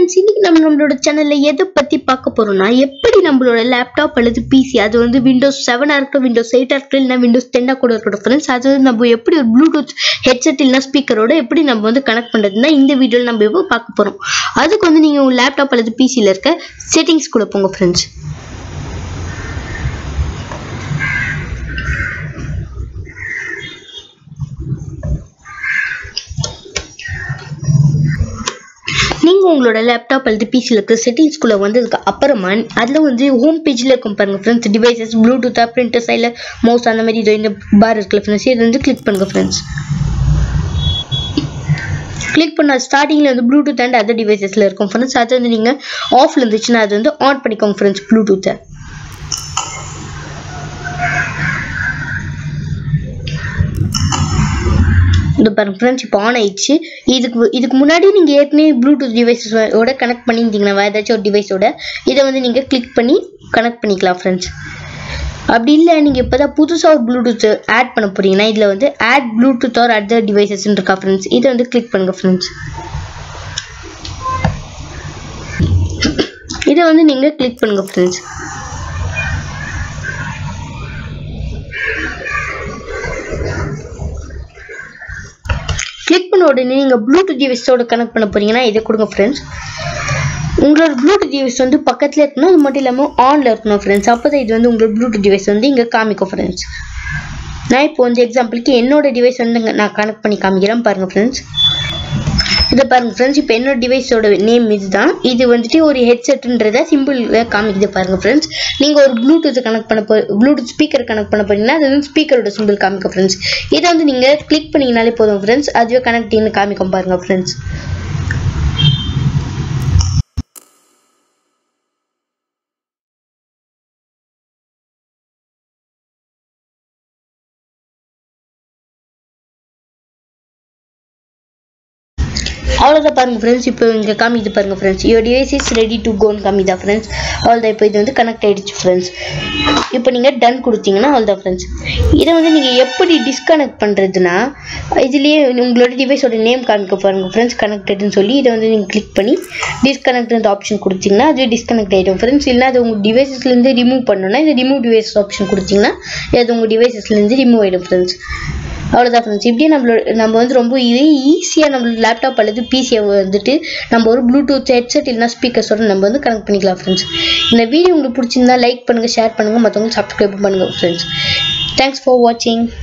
friends இன்னைக்கு நம்ம நம்மளோட சேனல்ல எதை பத்தி பார்க்க போறோம்னா எப்படி நம்மளோட லேப்டாப் அல்லது பிசி அது வந்து விண்டோஸ் செவனா இருக்கட்டும் விண்டோஸ் எயிட்டா இருக்கட்டும் இல்லைனா விண்டோஸ் டென்னா கூட இருக்கட்டும் ஃப்ரெண்ட்ஸ் அது வந்து நம்ம எப்படி ஒரு ப்ளூடூத் ஹெட்செட் இல்லைனா ஸ்பீக்கரோட எப்படி நம்ம வந்து கனெக்ட் பண்றதுன்னா இந்த வீடியோல நம்ம இப்போ பார்க்க போறோம் அதுக்கு வந்து நீங்க உங்க லேப்டாப் அல்லது பிசியில் இருக்க செட்டிங்ஸ் கூட போங்க ஃப்ரெண்ட்ஸ் நீங்கள் உங்களோட லேப்டாப் அல்லது பிசியில் இருக்கிற செட்டிங்ஸ்குள்ளே வந்ததுக்கு அப்புறமா அதில் வந்து ஹோம் பேஜில் இருக்கும் பாருங்கள் ஃப்ரெண்ட்ஸ் டிவைசஸ் ப்ளூடூத்தா பிரிண்டர் சைடில் மவுஸ் அந்த மாதிரி இதோ இந்த பார் இருக்குல்ல ஃப்ரெண்ட்ஸ் இது வந்து கிளிக் பண்ணுங்கள் ஃப்ரெண்ட்ஸ் கிளிக் பண்ண ஸ்டார்டிங்கில் வந்து ப்ளூடூத் அண்ட் அதர் டிவைசஸில் இருக்கும் ஃப்ரெண்ட்ஸ் அது வந்து நீங்கள் ஆஃப்ல இருந்துச்சுன்னா அது வந்து ஆன் பண்ணிக்கோங்க ஃப்ரெண்ட்ஸ் ப்ளூடூத்தை இந்த பாருங்க ஃப்ரெண்ட்ஸ் இப்போ ஆன் ஆயிடுச்சு இதுக்கு இதுக்கு முன்னாடி நீங்கள் ஏற்கனவே ப்ளூடூத் டிவைஸோட கனெக்ட் பண்ணியிருந்தீங்கன்னா வேறு ஏதாச்சும் ஒரு டிவைஸோட இதை வந்து நீங்கள் கிளிக் பண்ணி கனெக்ட் பண்ணிக்கலாம் ஃப்ரெண்ட்ஸ் அப்படி இல்லை நீங்கள் இப்போ தான் புதுசாக ஒரு ப்ளூடூத் ஆட் பண்ண போறீங்கன்னா இதில் வந்து ஆட் ப்ளூடூத் ஆர் அதர் டிவைசஸ்ன்னு இருக்கா ஃப்ரெண்ட்ஸ் இதை வந்து கிளிக் பண்ணுங்கள் ஃப்ரெண்ட்ஸ் இதை வந்து நீங்கள் கிளிக் பண்ணுங்கள் ஃப்ரெண்ட்ஸ் கிளிக் பண்ண உடனே நீங்கள் ப்ளூடூத் டிவைஸோட கனெக்ட் பண்ண போறீங்கன்னா இதை கொடுங்க ஃப்ரெண்ட்ஸ் உங்களோட ப்ளூடூத் டிவைஸ் வந்து பக்கத்தில் இருக்கணும் அது மட்டும் இல்லாமல் ஆனில் இருக்கணும் ஃப்ரெண்ட்ஸ் அப்போ தான் இது வந்து உங்களோட ப்ளூடூத் டிவைஸ் வந்து இங்கே காமிக்கும் ஃப்ரெண்ட்ஸ் நான் இப்போ வந்து எக்ஸாம்பிளுக்கு என்னோட டிவைஸ் வந்து இங்க நான் கனெக்ட் பண்ணி காமிக்கிறேன் பாருங்கள் ஃப்ரெண்ட்ஸ் இதை பாருங்க ஃப்ரெண்ட்ஸ் இப்போ என்னோட டிவைஸோட நேம் இதுதான் இது வந்துட்டு ஒரு ஹெட்செட்டுன்றத சிம்பிள் காமிக்குது பாருங்க ஃப்ரெண்ட்ஸ் நீங்கள் ஒரு ப்ளூடூத் கனெக்ட் பண்ண போ ப்ளூடூத் ஸ்பீக்கர் கனெக்ட் பண்ண போறீங்கன்னா அது வந்து ஸ்பீக்கரோட சிம்பிள் காமிக்கும் ஃப்ரெண்ட்ஸ் இதை வந்து நீங்கள் கிளிக் பண்ணீங்கனாலே போதும் ஃப்ரெண்ட்ஸ் அதுவே கனெக்டிங்னு காமிக்கும் பாருங்க ஃப்ரெண்ட்ஸ் அவ்வளோதான் பாருங்க ஃப்ரெண்ட்ஸ் இப்போ இங்கே காமிக்குது பாருங்க friends your device is ready to கோன்னு காமிதா ஃப்ரெண்ட்ஸ் அவ்வளோதான் இப்போ இது வந்து கனெக்ட் ஆயிடுச்சு ஃப்ரெண்ட்ஸ் இப்போ நீங்கள் டன் கொடுத்தீங்கன்னா அவ்வளோதான் ஃப்ரெண்ட்ஸ் இதை வந்து நீங்கள் எப்படி டிஸ்கனெக்ட் பண்ணுறதுனா இதுலேயே உங்களோட டிவைஸோட நேம் காமிக்க பாருங்க ஃப்ரெண்ட்ஸ் கனெக்டட்னு சொல்லி இதை வந்து நீங்கள் கிளிக் பண்ணி டிஸ்கனெக்ட் ஆப்ஷன் கொடுத்தீங்கன்னா அது டிஸ்கனெக்ட் ஆகிடும் ஃப்ரெண்ட்ஸ் இல்லை அது உங்கள் டிவைசஸ்லேருந்து ரிமூவ் பண்ணணும்னா இந்த ரிமூவ் டிவைஸ் ஆப்ஷன் கொடுத்தீங்கன்னா அது உங்கள் டிவைசஸ்லேருந்து ரிமூவ் ஆகிடும் ஃப்ரெண்ட்ஸ் அவ்வளோதான் ஃப்ரெண்ட்ஸ் இப்படியே நம்மளோட நம்ம வந்து ரொம்ப இது ஈஸியாக நம்மளோட லேப்டாப் அல்லது பிசியை வந்துட்டு நம்ம ஒரு ப்ளூடூத் ஹெட்செட் இல்லைனா ஸ்பீக்கர்ஸோட நம்ம வந்து கனெக்ட் பண்ணிக்கலாம் ஃப்ரெண்ட்ஸ் இந்த வீடியோ உங்களுக்கு பிடிச்சிருந்தா லைக் பண்ணுங்கள் ஷேர் பண்ணுங்கள் மற்றவங்க சப்ஸ்கிரைப் பண்ணுங்கள் ஃப்ரெண்ட்ஸ் தேங்க்ஸ் ஃபார் வாட்சிங்